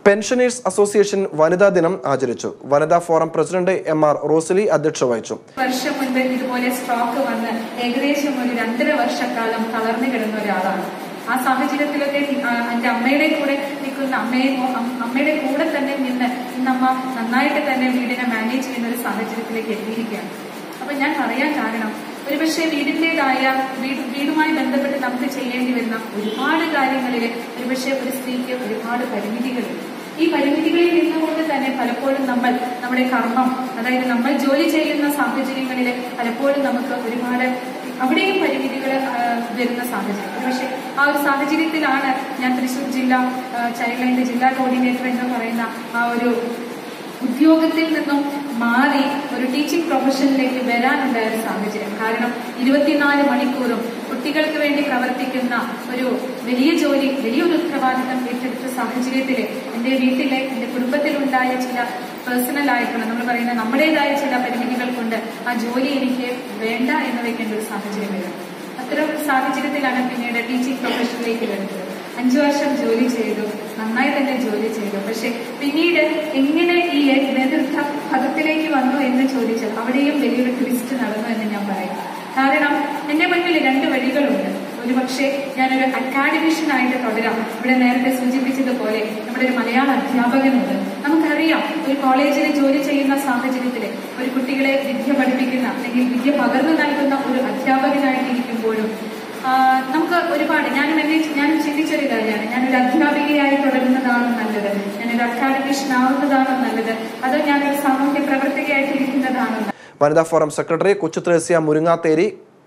Pensioners association വനിതാ ദിനം ആചരിച്ചു വനിതാ forum president M R Rosaly അധ്യക്ഷ വഹിച്ചു വർഷം മുൻപ് ഇതുപോലെ സ്ട്രോക്ക് വന്ന് ഏകദേശം ഒരു രണ്ടര വർഷക്കാലം തളർന്നു കിടന്ന ഒരാളാണ് ആ സാഹചര്യത്തിലൊക്കെ ആ, എന്റെ അമ്മയുടെ കൂടെ നിൽക്കുന്ന അമ്മയെ അം- അമ്മയുടെ കൂടെ തന്നെ നിന്ന് ഇന്നമ്മ നന്നായിട്ട് തന്നെ വീടിനെ മാനേജ് ചെയ്യുന്ന ഒരു സാഹചര്യത്തിലേക്ക് എത്തിയിരിക്കുകയാണ് അപ്പൊ ഞാൻ പറയാൻ കാരണം ഒരുപക്ഷെ വീടിന്റേതായ വീട് വീടുമായി ബന്ധപ്പെട്ട് നമുക്ക് ചെയ്യേണ്ടി വരുന്ന ഒരുപാട് കാര്യങ്ങളിൽ ഒരുപക്ഷെ ഒരു സ്ത്രീക്ക് ഒരുപാട് പരിമിതികളുണ്ട് ഈ പരിമിതികളിൽ നിന്നുകൊണ്ട് തന്നെ പലപ്പോഴും നമ്മൾ നമ്മുടെ കർമ്മം അതായത് നമ്മൾ ജോലി ചെയ്യുന്ന സാഹചര്യങ്ങളിൽ പലപ്പോഴും നമുക്ക് ഒരുപാട് അവിടെയും പരിമിതികൾ വരുന്ന സാഹചര്യം പക്ഷെ ആ ഒരു സാഹചര്യത്തിലാണ് ഞാൻ തൃശ്ശൂർ ജില്ലാ ചൈൽഡ് ലൈൻ്റെ ജില്ലാ കോർഡിനേറ്റർ എന്ന് പറയുന്ന ആ ഒരു ഉദ്യോഗത്തിൽ നിന്നും മാറി ഒരു ടീച്ചിങ് പ്രൊഫഷനിലേക്ക് വരാനുണ്ടായ ഒരു സാഹചര്യം കാരണം ഇരുപത്തിനാല് മണിക്കൂറും കുട്ടികൾക്ക് വേണ്ടി പ്രവർത്തിക്കുന്ന ഒരു വലിയ ജോലി വലിയൊരു ഉത്തരവാദിത്തം ഏറ്റെടുത്ത സാഹചര്യത്തിൽ എൻ്റെ വീട്ടിലെ എൻ്റെ കുടുംബത്തിലുണ്ടായ ചില പേഴ്സണൽ ആയിട്ടുള്ള നമ്മൾ പറയുന്ന നമ്മുടേതായ ചില പരിമിതികൾ കൊണ്ട് ആ ജോലി എനിക്ക് വേണ്ട എന്ന് വെക്കേണ്ട ഒരു സാഹചര്യം വരും അത്തരം ഒരു സാഹചര്യത്തിലാണ് പിന്നീട് ടീച്ചിങ് പ്രൊഫഷനിലേക്ക് വരുന്നത് അഞ്ചു വർഷം ജോലി ചെയ്തു നന്നായി തന്നെ ജോലി ചെയ്തു പക്ഷെ പിന്നീട് എങ്ങനെ ഈ നേതൃത്വ പദത്തിലേക്ക് വന്നു എന്ന് ചോദിച്ചാൽ അവിടെയും വലിയൊരു ട്വിസ്റ്റ് നടന്നു എന്ന് ഞാൻ പറയും കാരണം എന്റെ മുന്നിൽ രണ്ട് വഴികളുണ്ട് ഒരു പക്ഷേ ഞാനൊരു അക്കാഡമിഷ്യനായിട്ട് തുടരാം ഇവിടെ നേരത്തെ സൂചിപ്പിച്ചതുപോലെ നമ്മുടെ ഒരു മലയാള അധ്യാപകനുണ്ട് നമുക്കറിയാം ഒരു കോളേജിൽ ജോലി ചെയ്യുന്ന സാഹചര്യത്തിൽ ഒരു കുട്ടികളെ വിദ്യ പഠിപ്പിക്കുന്ന അല്ലെങ്കിൽ വിദ്യ പകർന്നു നൽകുന്ന ഒരു അധ്യാപകനായിട്ടിരിക്കുമ്പോഴും ആ, നമുക്ക് ഒരുപാട് ഞാനും എന്നെ ഞാൻ ചിന്തിച്ചൊരു കാര്യമാണ് ഞാനൊരു അധ്യാപികയായി തുടരുന്നതാണോ നല്ലത് ഞാനൊരു അക്കാഡമിഷ്യൻ ആവുന്നതാണോ നല്ലത് അതോ ഞാനൊരു സാമൂഹ്യ പ്രവർത്തകയായിട്ടിരിക്കുന്നതാണോ നല്ലത്? വനിതാ forum secretary Kochuthresia Murungatheri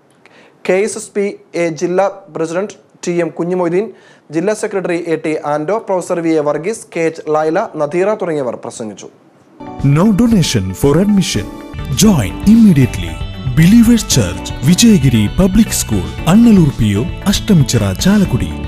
K S S P A ജില്ലാ പ്രസിഡന്റ് ടി എം കുഞ്ഞുമൊയ്തീൻ ജില്ലാ secretary A T Anto professor V A Varghese K H Laila Nadira തുടങ്ങിയവർ പ്രസംഗിച്ചു No donation for admission. Join immediately. Believers Church, Vijayagiri Public School, Annalur PO, Ashtamichara, Chalakudi.